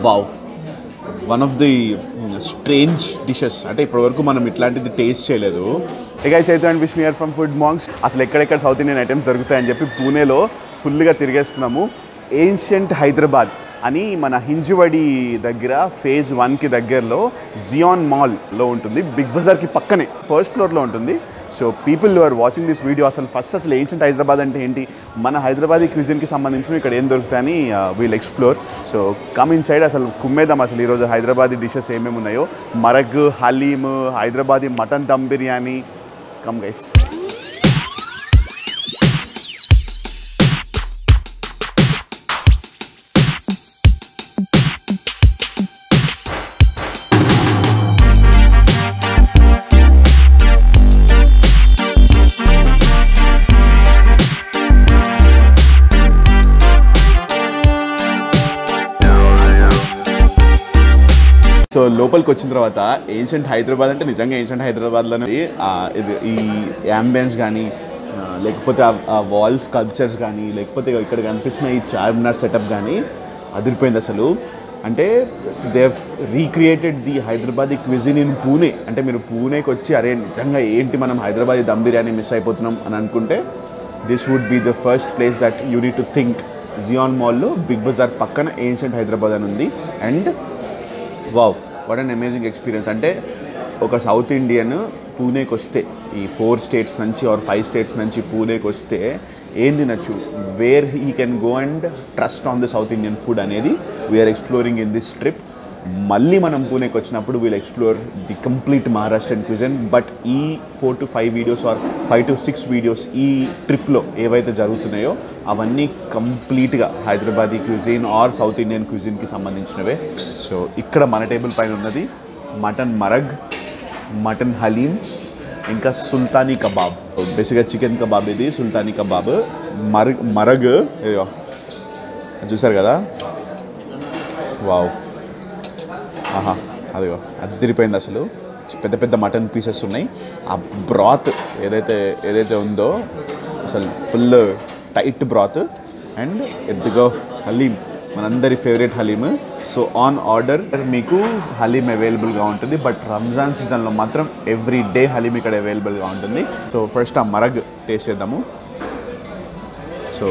Wow one of the strange dishes అంటే ఇప్పటివరకు మనం ఇట్లాంటిది టేస్ట్ చేయలేదు గైస్ అయితే and Vishnu here from Food Mongs అసలు ఎక్కడెక్కడ సౌత్ ఇండియన్ ఐటమ్స్ దొరుకుతాయని చెప్పి పూణేలో ఫుల్గా తిరిగేస్తున్నాము ఏన్షియంట్ హైదరాబాద్ అని మన హింజువడి దగ్గర ఫేజ్ వన్కి దగ్గరలో జియాన్ మాల్లో ఉంటుంది బిగ్ బజార్కి పక్కనే ఫస్ట్ ఫ్లోర్లో ఉంటుంది so people are watching this video అసలు ఫస్ట్ అసలు ఏన్షియంట్ హైదరాబాద్ అంటే ఏంటి మన హైదరాబాదీ క్విజిన్కి సంబంధించిన ఇక్కడ ఏం దొరుకుతాయని we'll explore so come inside అసలు కుమ్మేద్దాం అసలు ఈరోజు హైదరాబాదీ డిషెస్ ఏమేమి ఉన్నాయో marag haleem Hyderabadi mutton dum biryani come guys so లోపలికి వచ్చిన తర్వాత ఏన్షియంట్ హైదరాబాద్ అంటే నిజంగా ఏన్షియంట్ హైదరాబాద్లోనే ఆ, ఇది ఈ యాంబియన్స్ కానీ ఆ, లేకపోతే ఆ వాల్ స్కల్ప్చర్స్ కానీ లేకపోతే ఇక్కడ కనిపించిన ఈ చార్మినార్ సెటప్ కానీ అదిరిపోయింది అసలు అంటే they recreated the Hyderabadi cuisine in Pune అంటే మీరు పూణేకి వచ్చి అరే నిజంగా ఏంటి మనం హైదరాబాదీ దమ్ బిర్యానీ మిస్ అయిపోతున్నాం అని అనుకుంటే this would be the first place that you need to think Xion మాల్లో బిగ్ బజార్ పక్కన ఏన్షియంట్ హైదరాబాద్ అని ఉంది and wow what an amazing experience అంటే ఒక సౌత్ ఇండియన్ పూణేకి వస్తే ఈ ఫోర్ స్టేట్స్ నుంచి ఆర్ ఫైవ్ స్టేట్స్ నుంచి పూణేకి వస్తే ఏం తినచ్చు where he can go and trust on the south Indian food అనేది we're exploring in this trip మళ్ళీ మనం పూణేకి వచ్చినప్పుడు wheel explore the complete Maharashtrian cuisine but ఈ four to five videos or five to six videos ఈ ట్రిప్లో ఏవైతే జరుగుతున్నాయో అవన్నీ కంప్లీట్గా Hyderabadi cuisine or south Indian క్విజిన్కి సంబంధించినవే సో ఇక్కడ మన టేబుల్ పైన ఉన్నది మటన్ మరగ్ మటన్ హలీం ఇంకా సుల్తానీ కబాబ్ బేసిక్గా చికెన్ కబాబ్ ఇది సుల్తానీ కబాబ్ మరగ్ మరగ్ ఇదిగో చూసారు కదా వావ్ ఆహా అదిగో అదిరిపోయింది అసలు పెద్ద పెద్ద మటన్ పీసెస్ ఉన్నాయి ఆ బ్రాత్ ఏదైతే ఏదైతే ఉందో అసలు ఫుల్ టైట్ బ్రాత్ అండ్ ఎద్దుగో హలీం మనందరి favourite haleem so on order మీకు హలీం అవైలబుల్గా ఉంటుంది బట్ రంజాన్ సీజన్లో మాత్రం ఎవ్రీ డే హలీం ఇక్కడ అవైలబుల్గా ఉంటుంది సో ఫస్ట్ ఆ మరగ్ టేస్ట్ చేద్దాము సో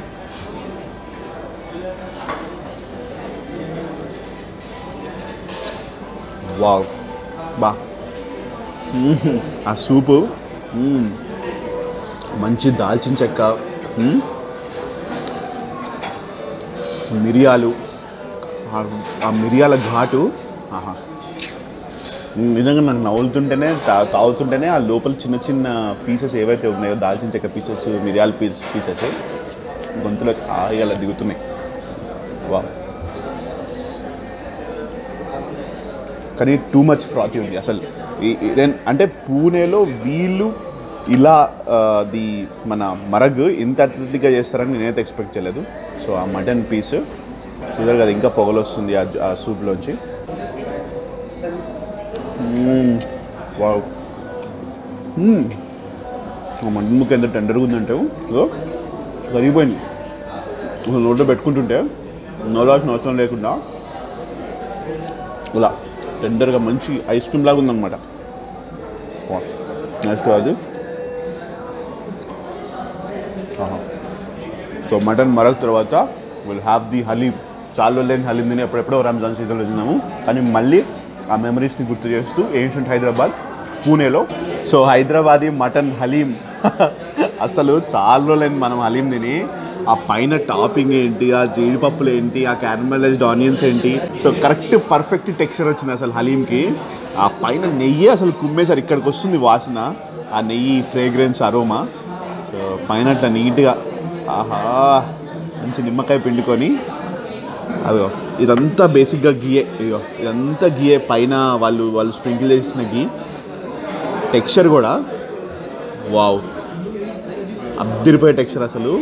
వావ్ బా మ్మ్. ఆ సూపు మ్మ్. మంచి దాల్చిన చెక్క మ్మ్. మిరియాలు ఆ- ఆ మిరియాల ఘాటు ఆహా నిజంగా నాకు నవ్వులుతుంటేనే తా తాగుతుంటేనే ఆ లోపల చిన్న చిన్న పీసెస్ ఏవైతే ఉన్నాయో దాల్చిన చెక్క పీసెస్ మిరియాల పీస్ పీసెస్ గొంతులో ఆగల దిగుతున్నాయి వా కానీ టూ మచ్ ఫ్రాటీ ఉంది అసలు ఈ- ఈ- నేను- అంటే పూణేలో వీళ్ళు ఇలా ఆ, ది మన మరగ్ ఇంత అథ్లెటిక్గా చేస్తారని నేనైతే ఎక్స్పెక్ట్ చేయలేదు సో ఆ మటన్ పీస్ చూసారు కదా ఇంకా పొగలు వస్తుంది ఆ జు- ఆ సూప్లోంచి మ్మ్. వావ్ మ్మ్. ఆ మటన్ ముక్క ఎంత టెండర్గా ఉందంటే ఇదో కరిగిపోయింది అసలు నోట్లో పెట్టుకుంటుంటే నోలాల్సిన అవసరం లేకుండా ఇలా టెండర్గా మంచి ఐస్ క్రీమ్ లాగా ఉందన్నమాట నెక్స్ట్ అది సో మటన్ మరగ తర్వాత విల్ హ్యావ్ ది హలీం చాలా లేని హలీం తిని ఎప్పుడెప్పుడో రంజాన్ సీజన్లో తిన్నాము కానీ మళ్ళీ ఆ మెమరీస్ని గుర్తు చేస్తూ ఏన్షియంట్ హైదరాబాద్ పూణేలో సో హైదరాబాదీ మటన్ హలీం అసలు చాలా రోజులైంది మనం హలీం తిని ఆ పైన టాపింగ్ ఏంటి ఆ జీడిపప్పులు ఏంటి ఆ క్యారమలైజ్డ్ ఆనియన్స్ ఏంటి సో కరెక్ట్ పర్ఫెక్ట్ టెక్స్చర్ వచ్చింది అసలు హలీంకి ఆ పైన నెయ్యి అసలు కుమ్మేసారు ఇక్కడికి వస్తుంది వాసన ఆ నెయ్యి ఫ్రేగ్రెన్స్ అరోమా సో పైన అట్లా నీట్గా ఆహా మంచి నిమ్మకాయ పిండుకొని అదిగో ఇదంతా బేసిక్గా గీయే ఇదిగో ఇదంతా గీయే పైన వాళ్ళు వాళ్ళు స్ప్రింకిల్ చేసిన గీ టెక్స్చర్ కూడా వావ్ అద్దరిపోయే టెక్స్చర్ అసలు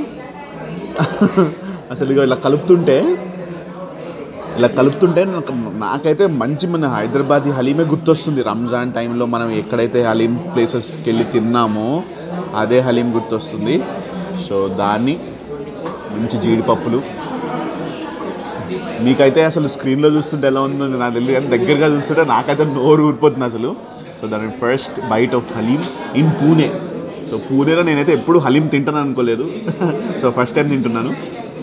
అసలు ఇగో ఇలా కలుపుతుంటే ఇలా కలుపుతుంటే నాకు నాకైతే మంచి మన హైదరాబాద్ హలీమే గుర్తొస్తుంది రంజాన్ టైంలో మనం ఎక్కడైతే హలీం ప్లేసెస్కి వెళ్ళి తిన్నామో అదే హలీం గుర్తొస్తుంది సో దాన్ని మంచి జీడిపప్పులు మీకైతే అసలు స్క్రీన్లో చూస్తుంటే ఎలా ఉందో నాకు తెలియదు కానీ దగ్గరగా చూస్తుంటే నాకైతే నోరు ఊరిపోతుంది అసలు సో దాని first bite of haleem in Pune so పూణేలో నేనైతే ఎప్పుడు హలీం తింటాను అనుకోలేదు సో ఫస్ట్ టైం తింటున్నాను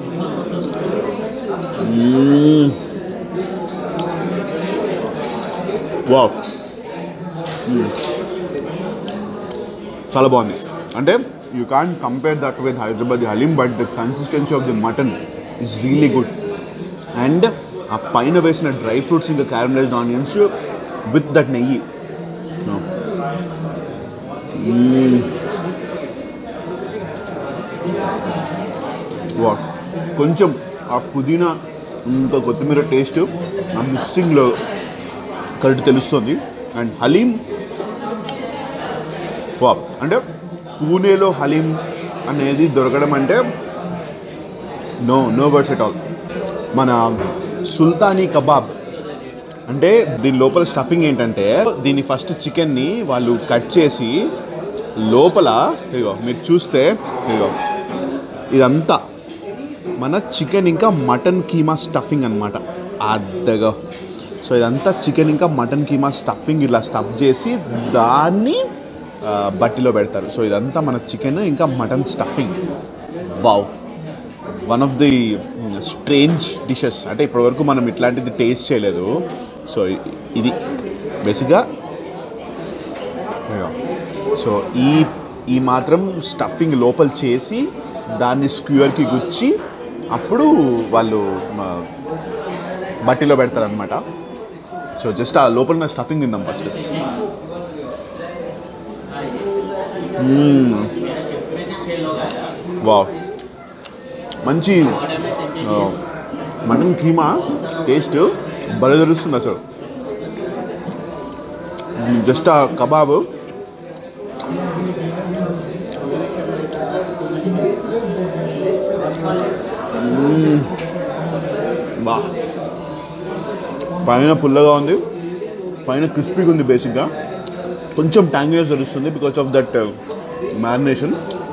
వావ్ చాలా బాగుంది అంటే you can compare that with Hyderabad haleem but the consistency of the mutton is really good and ఆ పైన వేసిన డ్రై ఫ్రూట్స్ ఇంకా క్యారమలైజ్డ్ ఆనియన్స్ విత్ దట్ నెయ్యి No. Mm. వా కొంచెం ఆ పుదీనా ఇంకా కొత్తిమీర టేస్ట్ ఆ మిక్సింగ్లో కరెక్ట్ తెలుస్తుంది అండ్ హలీం వా అంటే పూణేలో హలీం అనేది దొరకడం అంటే no no words at all మన సుల్తానీ కబాబ్ అంటే దీని లోపల స్టఫింగ్ ఏంటంటే దీని ఫస్ట్ చికెన్ని వాళ్ళు కట్ చేసి లోపల ఇదిగో మీరు చూస్తే ఇదిగో ఇదంతా మన చికెన్ ఇంకా మటన్ కీమా స్టఫింగ్ అనమాట అద్దగా సో ఇదంతా చికెన్ ఇంకా మటన్ కీమా స్టఫింగ్ ఇలా స్టఫ్ చేసి దాన్ని ఆ, బట్టిలో పెడతారు సో ఇదంతా మన చికెన్ ఇంకా mutton stuffing wow one of the strange dishes అంటే ఇప్పటివరకు మనం ఇట్లాంటిది టేస్ట్ చేయలేదు సో ఇది బేసిక్గా సో ఈ ఈ మాత్రం స్టఫింగ్ లోపల చేసి దాన్ని స్క్యూర్కి గుచ్చి అప్పుడు వాళ్ళు మ, బట్టిలో పెడతారనమాట సో జస్ట్ ఆ లోపల ఉన్న స్టఫింగ్ తిందాం ఫస్ట్ వావ్ మంచి ఆ, మటన్ కీమా టేస్ట్ భలే తెలుస్తుంది అసలు జస్ట్ ఆ కబాబ్ మ్మ్. బా పైన పుల్లగా ఉంది పైన క్రిస్పీగా ఉంది బేసిక్గా కొంచెం ట్యాంగినెస్ తెలుస్తుంది బికాస్ ఆఫ్ దట్ మ్యారినేషన్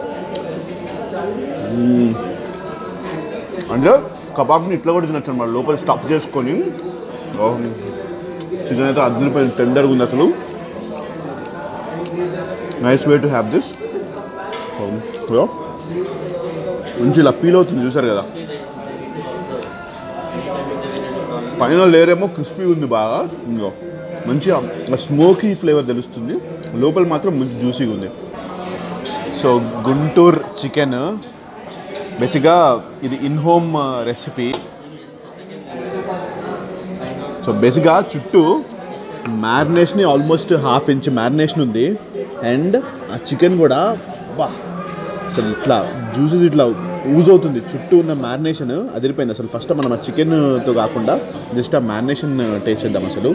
అంటే కబాబ్ని ఇట్లా కూడా తినచ్చు అనమాట లోపల స్టఫ్ చేసుకొని చికెన్ అయితే అదిరిపోయిన టెండర్గా ఉంది అసలు nice way to have this మంచి ఇలా పీల్ అవుతుంది చూసారు కదా పైన లేయర్ ఏమో క్రిస్పీ ఉంది బాగా ఇంకో మంచిగా స్మోకీ ఫ్లేవర్ తెలుస్తుంది లోపల మాత్రం మంచి జ్యూసీగా ఉంది సో గుంటూరు చికెన్ బేసిక్గా ఇది ఇన్ హోమ్ రెసిపీ సో బేసిక్గా చుట్టూ marination almost half inch marination ఉంది అండ్ ఆ చికెన్ కూడా బా అసలు ఇట్లా జ్యూసెస్ ఇట్లా యూజ్ అవుతుంది చుట్టూ ఉన్న మ్యారినేషన్ అదిరిపోయింది అసలు ఫస్ట్ మనం ఆ చికెన్తో కాకుండా జస్ట్ ఆ మ్యారినేషన్ టేస్ట్ చేద్దాం అసలు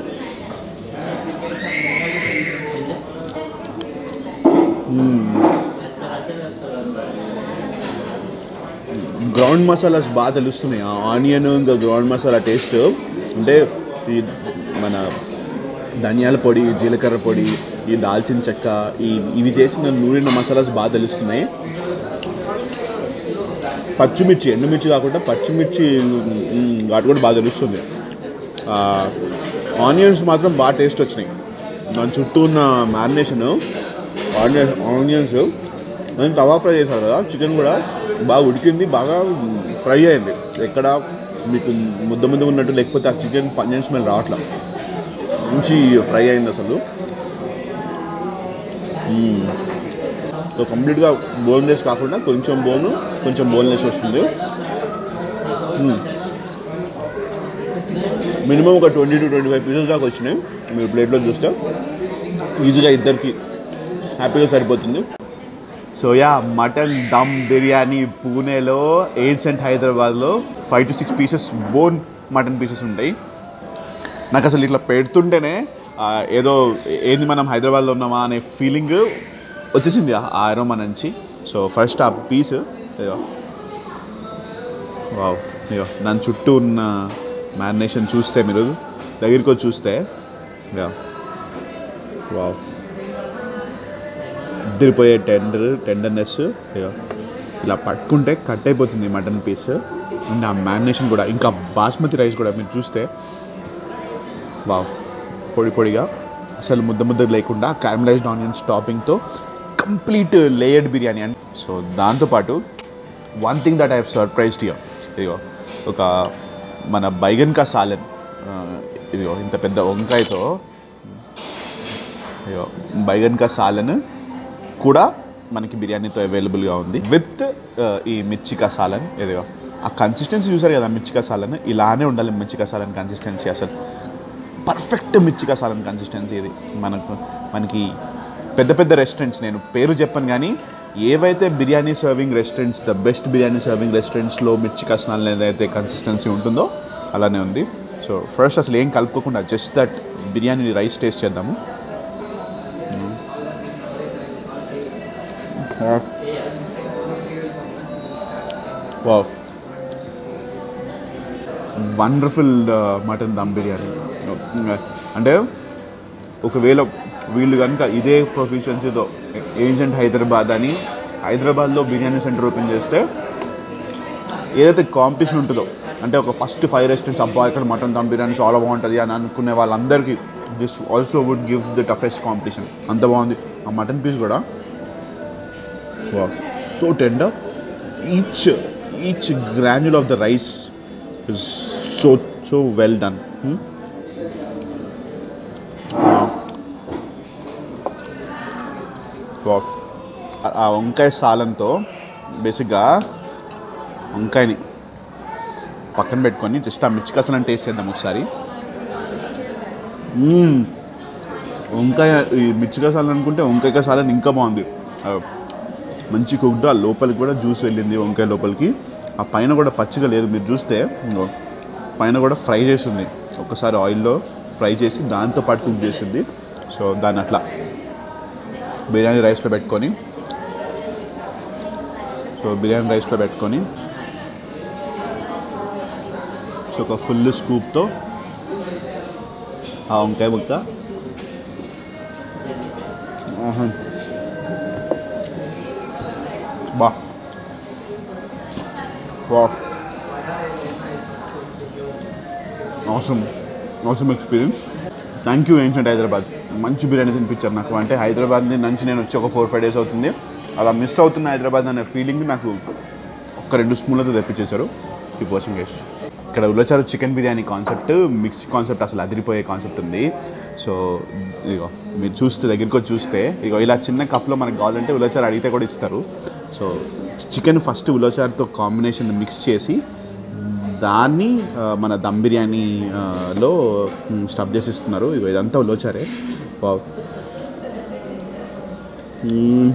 గ్రౌండ్ మసాలాస్ బాగా తెలుస్తున్నాయి ఆ ఆనియన్ ఇంకా గ్రౌండ్ మసాలా టేస్ట్ అంటే ఈ మన ధనియాల పొడి జీలకర్ర పొడి ఈ దాల్చిన చెక్క ఈ ఇవి చేసిన నూనె మసాలాస్ బాగా తెలుస్తున్నాయి పచ్చిమిర్చి ఎండుమిర్చి కాకుండా పచ్చిమిర్చి మ్, వాటి కూడా బాగా తెలుస్తుంది ఆనియన్స్ మాత్రం బాగా టేస్ట్ వచ్చినాయి దాని చుట్టూ ఉన్న మ్యారినేషన్ ఆనియన్ ఆనియన్స్ నేను తవా ఫ్రై చేశారు కదా చికెన్ కూడా బాగా ఉడికింది బాగా ఫ్రై అయింది ఎక్కడ మీకు ముద్ద ముద్ద ఉన్నట్టు లేకపోతే ఆ చికెన్ పన్నెండు స్మెల్ రావట్లా మంచి ఫ్రై అయింది అసలు మ్మ్. సో కంప్లీట్గా బోన్లెస్ కాకుండా కొంచెం బోను కొంచెం బోన్లెస్ వస్తుంది మినిమం ఒక twenty to twenty five pieces దాకా వచ్చినాయి మీరు ప్లేట్లో చూస్తే ఈజీగా ఇద్దరికి హ్యాపీగా సరిపోతుంది so yeah mutton dum biryani పూణేలో ఏన్షంట్ హైదరాబాద్లో five to six pieces bone mutton pieces ఉంటాయి నాకు అసలు ఇట్లా పెడుతుంటేనే ఆ, ఏదో ఏంది మనం హైదరాబాద్లో ఉన్నామా అనే ఫీలింగ్ వచ్చేసింది ఆ అరోమా నుంచి సో ఫస్ట్ ఆ పీస్ ఇదో వావ్ ఇగో దాని చుట్టూ ఉన్న మ్యారినేషన్ చూస్తే మీరు దగ్గరికి వచ్చి చూస్తే యా వావ్ ఇద్దరిపోయే టెండర్ టెండర్నెస్ ఇగో ఇలా పట్టుకుంటే కట్ అయిపోతుంది మటన్ పీస్ అండ్ ఆ మ్యారినేషన్ కూడా ఇంకా బాస్మతి రైస్ కూడా మీరు చూస్తే వావ్ పొడి పొడిగా అసలు ముద్ద ముద్ద లేకుండా క్యారమలైజ్డ్ ఆనియన్స్ టాపింగ్తో complete layered biryani and so దాంతోపాటు one thing that I have surprised here ఇదిగో ఒక మన బైగన్ కా సాలన్ ఆ, ఇదిగో ఇంత పెద్ద వంకాయతో ఇదిగో బైగన్ కా సాలన్ కూడా మనకి బిర్యానీతో అవైలబుల్గా ఉంది విత్ ఈ మిర్చి కసాలన్ ఇదిగో ఆ కన్సిస్టెన్సీ చూసారు కదా మిర్చి కసాలన్ ఇలానే ఉండాలి మిర్చి కసాలన్ కన్సిస్టెన్సీ అసలు పర్ఫెక్ట్ మిర్చి కసాలన్ కన్సిస్టెన్సీ ఇది మనకు మనకి పెద్ద పెద్ద రెస్టారెంట్స్ నేను పేరు చెప్పను కానీ ఏవైతే biryani serving restaurants the best biryani serving రెస్టారెంట్స్లో మిర్చి కసాలన్ ఏదైతే కన్సిస్టెన్సీ ఉంటుందో అలానే ఉంది సో ఫస్ట్ అసలు ఏం కలుపుకోకుండా just that biryani rice taste చేద్దాము wow wonderful mutton dum biryani అంటే ఒకవేళ వీళ్ళు కనుక ఇదే ప్రొఫిషియన్సీతో ఏజెంట్ హైదరాబాద్ అని హైదరాబాద్లో బిర్యానీ సెంటర్ ఓపెన్ చేస్తే ఏదైతే కాంపిటీషన్ ఉంటుందో అంటే ఒక ఫస్ట్ ఫైవ్ రెస్టారెంట్స్ అబ్బా ఇక్కడ మటన్ దమ్ బిర్యానీ చాలా బాగుంటుంది అని అనుకునే వాళ్ళందరికీ this also would give the toughest competition అంత బాగుంది ఆ మటన్ పీస్ కూడా so tender each each granule of the rice is so so well done ఆ వంకాయ సాలంతో బేసిక్గా వంకాయని పక్కన పెట్టుకొని జస్ట్ ఆ మిర్చి కసలను టేస్ట్ చేద్దాం ఒకసారి మ్మ్. వంకాయ ఈ మిర్చి కసాలు అనుకుంటే వంకాయ కసాలని ఇంకా బాగుంది ఆ, మంచి కుక్డ్ ఆ లోపలికి కూడా జ్యూస్ వెళ్ళింది వంకాయ లోపలికి ఆ పైన కూడా పచ్చిగా లేదు మీరు చూస్తే ఇంగో, పైన కూడా ఫ్రై చేసింది ఒకసారి ఆయిల్లో ఫ్రై చేసి దాంతో పాటు కుక్ చేసింది సో దాన్ని అట్లా బిర్యానీ రైస్లో పెట్టుకొని సో బిర్యానీ రైస్లో పెట్టుకొని సో ఒక ఫుల్ స్కూప్తో ఆ వంకాయ ముక్క ఆహా. బా వా అవసరం అవసరం experience thank you ancient Hyderabad మంచి బిర్యానీ తినిపించారు నాకు అంటే హైదరాబాద్ నుంచి నేను వచ్చి ఒక ఫోర్ ఫైవ్ డేస్ అవుతుంది అలా మిస్ అవుతున్న హైదరాబాద్ అనే ఫీలింగ్ నాకు ఒక్క రెండు స్పూన్లతో తెప్పించేశారు కీప్ వాచింగ్ గైస్ ఇక్కడ ఉల్లచారు chicken biryani concept mix concept అసలు అదిరిపోయే కాన్సెప్ట్ ఉంది సో ఇగో మీరు చూస్తే దగ్గరికి వచ్చి చూస్తే ఇగో ఇలా చిన్న కప్లో మనకు కావాలంటే ఉల్లచారు అడిగితే కూడా ఇస్తారు సో చికెన్ ఫస్ట్ ఉల్లచారుతో కాంబినేషన్ మిక్స్ చేసి దాన్ని ఆ, మన దమ్ బిర్యానీ ఆ, లో స్టఫ్ చేసి ఇస్తున్నారు ఇగో ఇదంతా ఉల్లచారే వావ్ మ్మ్.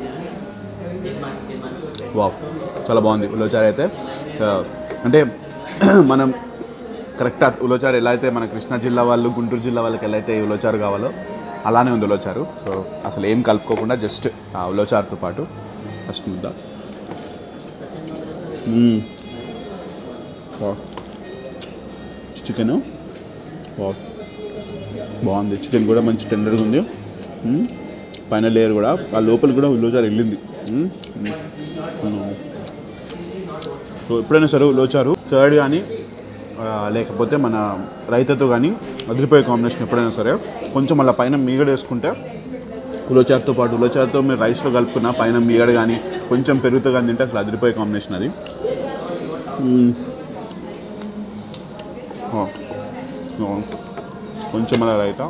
వావ్ చాలా బాగుంది ఉలోచారు అయితే ఆ, అంటే మనం కరెక్ట్ ఉలోచారు ఎలా అయితే మన కృష్ణా జిల్లా వాళ్ళు గుంటూరు జిల్లా వాళ్ళకి ఎలా అయితే ఈ ఉలోచారు కావాలో అలానే ఉంది ఉలోచారు సో అసలు ఏం కలుపుకోకుండా జస్ట్ ఆ ఉలోచారుతో పాటు ఫస్ట్ ముద్ద మ్మ్. వావ్ చికెను వావ్ బాగుంది చికెన్ కూడా మంచి టెండర్గా ఉంది మ్మ్. పైన లేయర్ కూడా ఆ లోపల కూడా ఉల్లోచారు వెళ్ళింది మ్మ్. మ్మ్. సో ఎప్పుడైనా సరే ఉల్లోచారు కర్డ్ కానీ ఆ, లేకపోతే మన రైతాతో కానీ అదిరిపోయే కాంబినేషన్ ఎప్పుడైనా సరే కొంచెం అలా పైన మీగడ వేసుకుంటే ఉలోచారుతో పాటు ఉలోచారుతో మీరు రైస్లో కలుపుకున్న పైన మీగడ కానీ కొంచెం పెరుగుతో కానీ తింటే అసలు అదిరిపోయే కాంబినేషన్ అది మ్మ్. ఆ. ఆ. కొంచెం అలా రైతా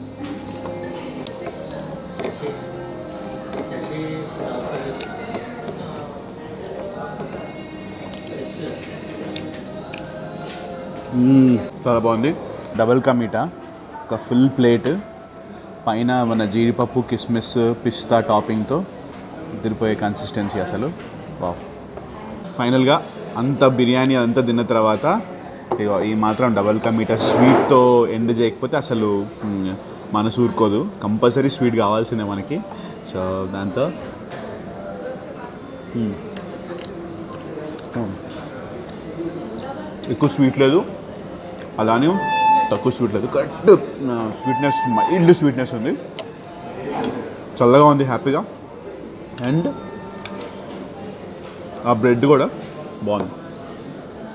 మ్మ్. చాలా బాగుంది డబల్ కా మీఠా ఒక ఫుల్ ప్లేట్ పైన మన జీడిపప్పు కిస్మిస్ పిస్తా టాపింగ్తో తిరిపోయే కన్సిస్టెన్సీ అసలు వావ్ ఫైనల్గా అంత బిర్యానీ అంతా తిన్న తర్వాత ఇగో ఈ మాత్రం డబల్ కా మీఠా స్వీట్తో ఎండ్ చేయకపోతే అసలు మ్, మనసు ఊరుకోదు కంపల్సరీ స్వీట్ కావాల్సిందే మనకి సో దాంతో మ్. ఎక్కువ స్వీట్ లేదు అలానే తక్కువ స్వీట్ లేదు కరెక్ట్ స్వీట్నెస్ మైల్డ్ స్వీట్నెస్ ఉంది చల్లగా ఉంది హ్యాపీగా అండ్ ఆ బ్రెడ్ కూడా బాగుంది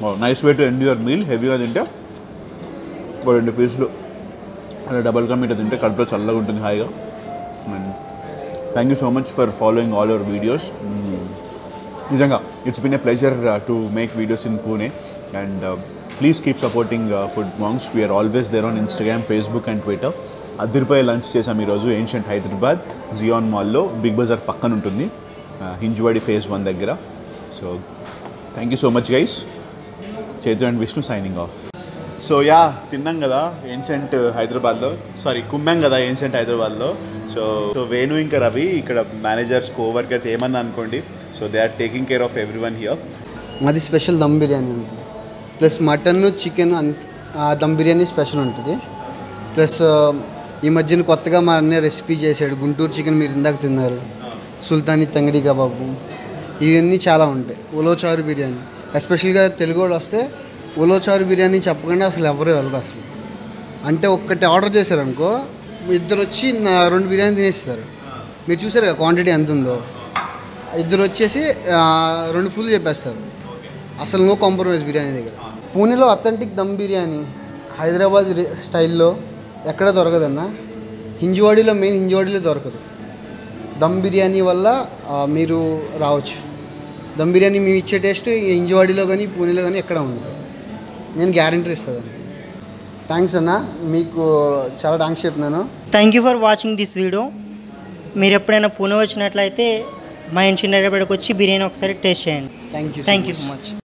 nice way to end your meal హెవీగా తింటే ఒక రెండు పీసులు అలా డబల్ కా మీట తింటే కడుపులో చల్లగా ఉంటుంది హాయిగా and thank you so much for following all your videos నిజంగా it's been a pleasure to make videos in Pune and please keep supporting Food Mongs we're always there on Instagram Facebook and Twitter అద్దరిపోయే lunch చేసాం ఈరోజు ancient Hyderabad Xion మాల్లో బిగ్ బజార్ పక్కన ఉంటుంది Hinjewadi phase one దగ్గర so thank you so much guys Chethu and Vishnu signing off so yeah తిన్నాం కదా ancient హైదరాబాద్లో సారీ కుమ్మాం కదా ఏన్షియంట్ హైదరాబాద్లో సో సో వేణు ఇంకా రవి ఇక్కడ మేనేజర్స్ కోవర్కర్స్ ఏమన్నా అనుకోండి so they are taking care of every one here మాది స్పెషల్ దమ్ బిర్యానీ ఉంటుంది ప్లస్ మటన్ చికెన్ అంత ఆ దమ్ బిర్యానీ స్పెషల్ ఉంటుంది ప్లస్ ఆ, ఈ మధ్యన కొత్తగా మా అన్నయ్య రెసిపీ చేశాడు గుంటూరు చికెన్ మీరు ఇందాక తిన్నారు సుల్తానీ తంగడి కబాబు ఇవన్నీ చాలా ఉంటాయి ఉలోచారు బిర్యానీ ఎస్పెషల్గా తెలుగు వాళ్ళు వస్తే ఉలోచారు బిర్యానీ చెప్పకుండా అసలు ఎవరు వెళ్ళరు అసలు అంటే ఒక్కటి ఆర్డర్ చేశారనుకో ఇద్దరు వచ్చి నా రెండు బిర్యానీ తినేస్తారు మీరు చూసారు కదా క్వాంటిటీ ఎంత ఉందో ఇద్దరు వచ్చేసి ఆ, రెండు ఫుల్ చెప్పేస్తారు అసలు నో కాంప్రమైజ్ బిర్యానీ దగ్గర పూణేలో అథెంటిక్ దమ్ బిర్యానీ హైదరాబాద్ రి- స్టైల్లో ఎక్కడ దొరకదన్న హింజువాడీలో మెయిన్ హింజువాడీలో దొరకదు దమ్ బిర్యానీ వల్ల ఆ, మీరు రావచ్చు దమ్ బిర్యానీ మేము ఇచ్చే టేస్ట్ ఈ హింజువాడీలో కానీ పూణేలో కానీ ఎక్కడ ఉండదు నేను గ్యారంటీ ఇస్తాను థ్యాంక్స్ అన్న మీకు చాలా థ్యాంక్స్ చెప్తున్నాను thank you for watching this video మీరు ఎప్పుడైనా పూణే వచ్చినట్లయితే మా ఇంటి హైదరాబాద్కి వచ్చి బిర్యానీ ఒకసారి టేస్ట్ చేయండి thank you thank you so much